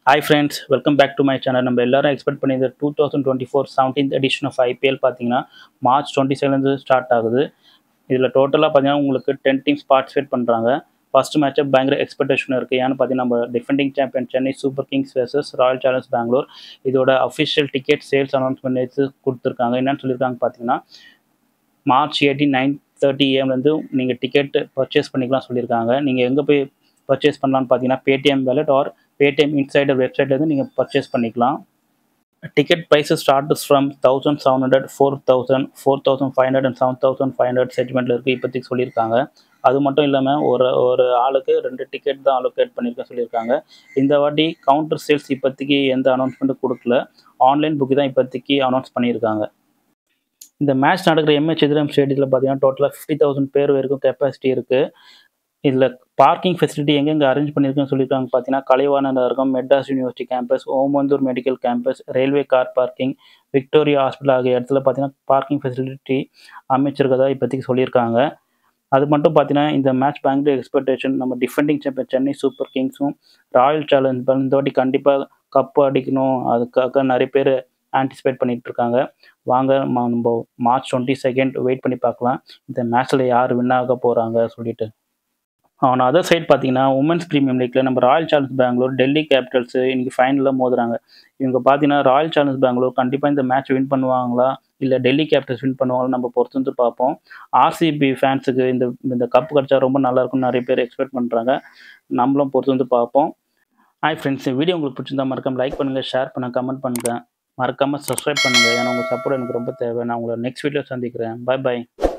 hi friends welcome back to my channel நம்ம எல்லாரும் expect பண்ணியிருந்த two thousand twenty four seventeenth edition of IPL பார்த்தீங்கன்னா March twenty செவன்லேருந்து start ஆகுது இதில் டோட்டலாக பார்த்தீங்கன்னா உங்களுக்கு டென் டீம்ஸ் பார்ட்டிசிபேட் பண்ணுறாங்க ஃபர்ஸ்ட் மேட்ச்சை பயங்கர எக்ஸ்பெக்டேஷன் இருக்குது ஏன்னு பார்த்தீங்கன்னா நம்ம defending champion Chennai super kings vs royal challenge Bengaluru இதோட அஃபிஷியல் டிக்கெட் சேல்ஸ் அனௌன்ஸ்மெண்ட் எடுத்து கொடுத்துருக்காங்க என்னன்னு சொல்லியிருக்காங்க பார்த்தீங்கன்னா மார்ச் எயிட்டீன் நைன் தேர்ட்டி ஏஎம்லேருந்து நீங்கள் டிக்கெட் பர்ச்சேஸ் பண்ணிக்கலாம் சொல்லியிருக்காங்க நீங்கள் எங்கே போய் பர்ச்சேஸ் பண்ணலாம்னு பார்த்தீங்கன்னா Paytm wallet or Paytm insider வெப்சைட்லேருந்து நீங்கள் பர்ச்சேஸ் பண்ணிக்கலாம் ticket prices start from thousand seven hundred four thousand four thousand five hundred and seven thousand five hundred செட்டிமெண்ட்டில் இருக்குது இப்போதைக்கு சொல்லியிருக்காங்க அது மட்டும் இல்லாமல் ஒரு ஒரு ஆளுக்கு ரெண்டு டிக்கெட் தான் அலோகேட் பண்ணியிருக்க சொல்லியிருக்காங்க இந்த வாட்டி கவுண்டர் சேல்ஸ் இப்போதைக்கு எந்த அனௌன்ஸ்மெண்ட்டும் கொடுக்கல ஆன்லைன் புக்கு தான் இப்போதைக்கு அனௌன்ஸ் பண்ணியிருக்காங்க இந்த மேட்ச் நடக்கிற எம்ஏ சிதரம் ஸ்டேடியத்தில் பார்த்தீங்கன்னா டோட்டலாக ஃபிஃப்டி தௌசண்ட் பேர் வரைக்கும் கெப்பாசிட்டி இருக்குது இதில் பார்க்கிங் ஃபெசிலிட்டி எங்கெங்கே அரேஞ்ச் பண்ணியிருக்குன்னு சொல்லியிருக்காங்க பார்த்தீங்கன்னா கலைவாணர் இருக்கும் Madras university campus Omandur medical campus railway car parking Victoria hospital ஆகிய இடத்துல பார்த்தீங்கன்னா பார்க்கிங் ஃபெசிலிட்டி அமைச்சிருக்கதா இப்போதைக்கு சொல்லியிருக்காங்க அது மட்டும் பார்த்தீங்கன்னா இந்த மேட்ச் பேங்க் எக்ஸ்பெக்டேஷன் நம்ம டிஃபெண்டிங் சாம்பியன் சென்னை சூப்பர் கிங்ஸும் ராயல் சேலஞ்ச் இந்த வாட்டி கண்டிப்பாக கப்பு அடிக்கணும் அதுக்காக நிறைய பேர் ஆன்டிசிபேட் பண்ணிட்டு இருக்காங்க வாங்க ம- நம்ம மார்ச் டுவெண்ட்டி செகண்ட் வெயிட் பண்ணி பார்க்கலாம் இந்த மேட்ச்சில் யார் வின் ஆக போகிறாங்க சொல்லிட்டு ஆன் அதர் சைட் பார்த்தீங்கன்னா உமன்ஸ் பிரீமியம் லீக்ல நம்ம royal challenge Bengaluru Delhi capitals இன்னைக்கு ஃபைனலில் மோதுறாங்க இவங்க பார்த்தீங்கன்னா ராயல் சேலஞ்ச் பெங்களூர் கண்டிப்பாக இந்த மேட்ச் வின் பண்ணுவாங்களா இல்லை டெல்லி கேபிட்டல்ஸ் வின் பண்ணுவாங்களா நம்ம பொறுத்து வந்து பார்ப்போம் ஆர்சிபி ஃபேன்ஸுக்கு இந்த இந்த கப் கிடச்சா ரொம்ப நல்லா இருக்கும்னு நிறைய பேர் எக்ஸ்பெக்ட் பண்ணுறாங்க நம்மளும் பொறுத்து வந்து பார்ப்போம் ஹாய் ஃப்ரெண்ட்ஸ் வீடியோ உங்களுக்கு பிடிச்சிருந்தா மறக்காம லைக் பண்ணுங்கள் ஷேர் பண்ணுங்கள் கமெண்ட் பண்ணுங்கள் மறக்காமல் சப்ஸ்கிரைப் பண்ணுங்கள் ஏன்னா உங்கள் சப்போர்ட் எனக்கு ரொம்ப தேவை நான் உங்களை நெக்ஸ்ட் வீடியோ சந்திக்கிறேன் பை பை